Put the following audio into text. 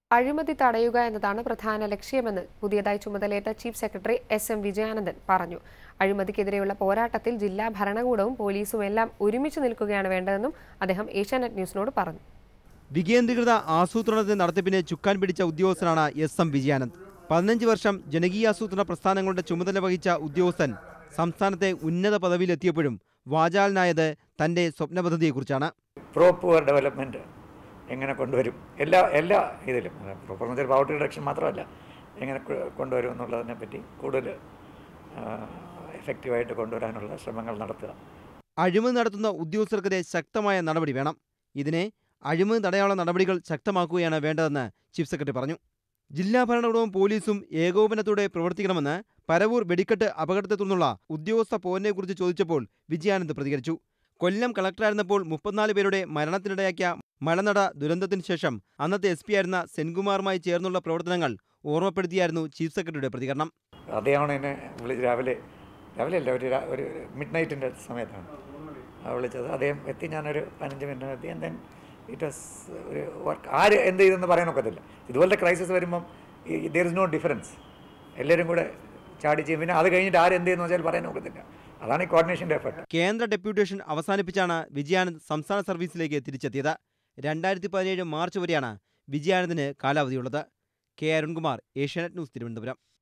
അഴിമതി തടയുക എന്നതാണ് പ്രധാന ലക്ഷ്യമെന്ന് പുതിയതായി ചുമതലയേറ്റ chief secretary S M Vijayanandan പറഞ്ഞു അഴിമതിക്കെതിരെയുള്ള പോരാട്ടത്തിൽ ജില്ലാ ഭരണകൂടവും പോലീസും എല്ലാം ഒരുമിച്ച് നിൽക്കുകയാണ് വേണ്ടതെന്നും അദ്ദേഹം ഏഷ്യാനെറ്റ് ന്യൂസിനോട് പറഞ്ഞു വികേന്ദ്രീകൃത ആസൂത്രണത്തിന്റെ നടത്തിപ്പിന് ചുക്കാൻ പിടിച്ച ഉദ്യോഗസ്ഥനാണ് എസ് എം വിജയാനന്ദ് പതിനഞ്ച് വർഷം ജനകീയാസൂത്രണ പ്രസ്ഥാനങ്ങളുടെ ചുമതല വഹിച്ച ഉദ്യോഗസ്ഥൻ സംസ്ഥാനത്തെ ഉന്നത പദവിയിലെത്തിയപ്പോഴും വാചാലനായത് തന്റെ സ്വപ്ന പദ്ധതിയെക്കുറിച്ചാണ് പ്രോ പുവർ ഡെവലപ്മെൻറ്റ് എങ്ങനെ കൊണ്ടുവരും എല്ലാ എല്ലാ ഇതിലും പ്രോപ്പർ എന്ന് വെച്ചാൽ പവർട്ടി റിഡക്ഷൻ മാത്രമല്ല എങ്ങനെ കൊ- കൊണ്ടുവരും എന്നുള്ളതിനെ പറ്റി കൂടുതൽ എഫക്റ്റീവായിട്ട് കൊണ്ടുവരാനുള്ള ശ്രമങ്ങൾ നടത്തുക അഴിമതി നടത്തുന്ന ഉദ്യോഗസ്ഥർക്കെതിരെ ശക്തമായ നടപടി വേണം ഇതിനെ അഴിമതി തടയാനുള്ള നടപടികൾ ശക്തമാക്കുകയാണ് വേണ്ടതെന്ന് ചീഫ് സെക്രട്ടറി പറഞ്ഞു ജില്ലാ ഭരണകൂടവും പോലീസും ഏകോപനത്തോടെ പ്രവർത്തിക്കണമെന്ന് പരവൂർ വെടിക്കെട്ട് അപകടത്തെ തുടർന്നുള്ള ഉദ്യോഗസ്ഥ പോരിനെക്കുറിച്ച് ചോദിച്ചപ്പോൾ വിജയാനന്ദ് പ്രതികരിച്ചു കൊല്ലം കളക്ടറായിരുന്നപ്പോൾ മുപ്പത്തിനാല് പേരുടെ മരണത്തിനിടയാക്കിയ മലനട ദുരന്തത്തിന് ശേഷം അന്നത്തെ എസ് പി ആയിരുന്ന സെൻകുമാറുമായി ചേർന്നുള്ള പ്രവർത്തനങ്ങൾ ഓർമ്മപ്പെടുത്തിയായിരുന്നു ചീഫ് സെക്രട്ടറിയുടെ പ്രതികരണം അദ്ദേഹമാണ് എന്നെ വിളിച്ച് രാവിലെ രാവിലെ അല്ല ഒരു രാ- ഒരു മിഡ് നൈറ്റിൻ്റെ സമയത്താണ് ആ വിളിച്ചത് അദ്ദേഹം എത്തി ഞാനൊരു പതിനഞ്ച് മിനിറ്റ് എത്തി ആൻഡ് ദെൻ ഇറ്റ് വാസ് ഒരു വർക്ക് ആര് എന്ത് ചെയ്തെന്ന് പറയാനൊക്കത്തില്ല ഇതുപോലത്തെ ക്രൈസിസ് വരുമ്പം ദർ ഇസ് നോ ഡിഫറൻസ് എല്ലാവരും കൂടെ ചാടി ചെയ്യും പിന്നെ അത് കഴിഞ്ഞിട്ട് ആര് എന്ത് ചെയ്യുന്നു വെച്ചാൽ പറയാനൊക്കത്തില്ല അതാണ് ഈ കോർഡിനേഷൻ്റെ എഫർട്ട് കേന്ദ്ര ഡെപ്യൂട്ടേഷൻ അവസാനിപ്പിച്ചാണ് വിജയാനന്ദ് സംസ്ഥാന സർവീസിലേക്ക് തിരിച്ചെത്തിയത് രണ്ടായിരത്തി പതിനേഴ് മാർച്ച് വരെയാണ് വിജയാനന്ദിന് കാലാവധിയുള്ളത് കെ അരുൺകുമാർ ഏഷ്യാനെറ്റ് ന്യൂസ് തിരുവനന്തപുരം